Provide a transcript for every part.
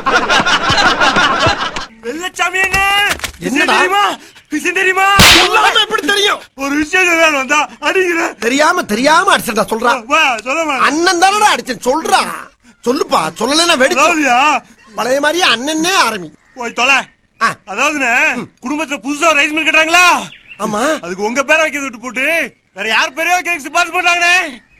வெள்ளச்சாமி என்ன என்னடா? தெரியுமா விஷயம் தெரியுமா சொல்லாம எப்படி தெரியும் ஒரு விஷயம் சொல்ல வந்தா அடிக்கிற தெரியாம தெரியாம அடிச்சா சொல்றா வா சொல்ல மாட்டேன் அண்ணன் தானடா அடிச்சேன் சொல்றா சொல்லுப்பா சொல்லலைன்னா வெடிச்சு அதாவதுயா பழைய மாதிரியே அண்ணனே ஆரம்பி போய் தொலை ஆ. அதாவதுண்ணே குடும்பத்துல புதுசா ஒரு ரைஸ் மில் கட்டுறாங்களா ஆமா அதுக்கு உங்க பேரை வைக்கிறது விட்டு போட்டு வேற யார் பேரையோ வைக்க சிபாரிசு பண்றாங்கண்ணே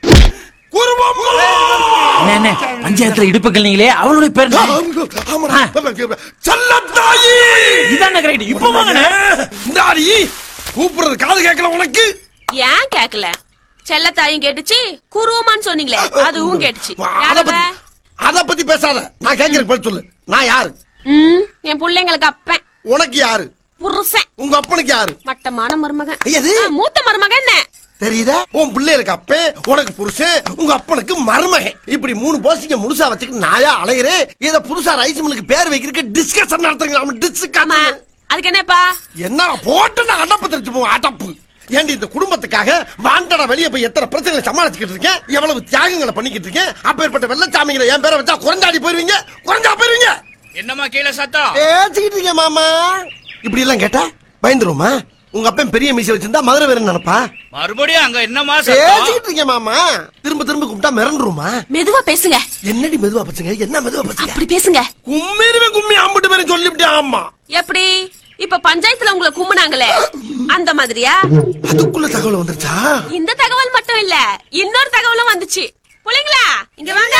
குருவம் என்ன, என்ன பஞ்சாயத்துல இடுப்புகள் நீங்களே அவளுடைய பேர் என்ன? ஆமாடா செல்லத்தாயி இதானே கரெக்ட் இப்ப வாங்கண்ணே இந்தாடி கூப்பிடுறது காது கேட்கல உனக்கு ஏன் கேக்கல செல்லத்தாயும் கேட்டுச்சு குருவமான்னு சொன்னீங்களே அதுவும் கேட்டுச்சு அத யாரவ? பத்தி அத பத்தி பேசாத நான் கேட்கறதுக்கு பதில் சொல்லு நான் யாரு ம், என் பிள்ளைங்களுக்கு அப்பன் உனக்கு யாரு புருஷன் உங்க அப்பனுக்கு யாரு மட்டமான மருமகன் எது? ஆ, மூத்த மருமகன் என்ன தெரியுதா உன் பிள்ளைகளுக்கு அப்பன் உனக்கு புருஷன் உங்க அப்பனுக்கு மருமகன் இப்படி மூணு போஸ்டிங்க முழுசா வச்சுக்கிட்டு நாயா அலையிறேன் இத புதுசா ரைஸ் மில்லுக்கு பேர் வைக்கிறதுக்கு டிஸ்கஷன் நடத்துறீங்க ஆமா டிஸ்கஷன் அதுக்கு என்னப்பா என்ன போட்டு நான் அடப்பு தெரிச்சு போவோம் அடப்பு ஏண்டி இந்த குடும்பத்துக்காக வாண்டடா வெளியே போய் எத்தனை பிரச்சனைகளை சமாளிச்சுக்கிட்டு இருக்கேன் எவ்வளவு தியாகங்களை பண்ணிக்கிட்டு இருக்கேன் அப்பேற்பட்ட வெள்ளச்சாமிகளை என் பேரை வச்சா குறைஞ்சாடி போயிருவீங்க குறைஞ்சா போயிருவீங்க என்னம்மா கீழே சத்தம் பேசிக்கிட்டு இருக்கேன் மாமா இப்படி எல்லாம் கேட்டா பயந்துருமா உங்க அப்பன் பெரிய மீசை வச்சிருந்தா மதுரை வேற நினைப்பா மறுபடியும் அங்க என்னம்மா சத்தம் பேசிக்கிட்டு இருக்கேன் மாமா திரும்ப திரும்ப கூப்பிட்டா மிரண்டுருமா மெதுவா பேசுங்க என்னடி மெதுவா பச்சுங்க என்ன மெதுவா பச்சுங்க அப்படி பேசுங்க கும்மிருவே கும்மி அம்பிட்டு பேரும் சொல்லிவிட்டேன் ஆமா எப்படி இப்ப பஞ்சாயத்துல உங்களை கும்பினாங்களே அந்த மாதிரியா அதுக்குள்ள தகவல் வந்துருச்சா இந்த தகவல் மட்டும் இல்ல இன்னொரு தகவலும் வந்துச்சு புள்ளைங்களா இங்க வாங்க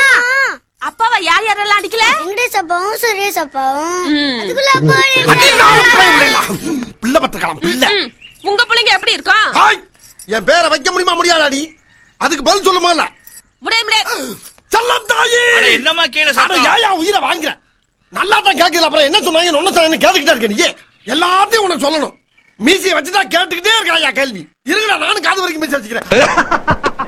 அப்பாவை யார் யாரெல்லாம் அடிக்கல வெங்கடேஷ் அப்பாவும் சுரேஷ் அப்பாவும் ம். அதுக்குள்ள அப்பா அடி நான் பிள்ளை இல்லையா? பிள்ளை பத்துக்கலாம் பிள்ளை ம், உங்க பிள்ளைங்க எப்படி இருக்கும் ஹாய் என் பேரை வைக்க முடியுமா முடியாதாடி அதுக்கு பதில் சொல்லுமா இல்ல முடியாது முடியாது செல்லம் தாயி அட, என்னம்மா கீழே அட, சத்தம் ஏயா உயிரை வாங்குற நல்லா தான் கேட்கல அப்புறம் என்ன சொன்னாங்க ஒன்னு சொன்னாங்க கேட்டுக்கிட்டே இருக்க நீ எல்லாத்தையும் உனக்கு சொல்லணும் மீசியை வச்சுதான் கேட்டுக்கிட்டே இருக்காயா கேள்வி இருங்கடா நானும் காது வரைக்கும் மீசி வச்சுக்கிறேன்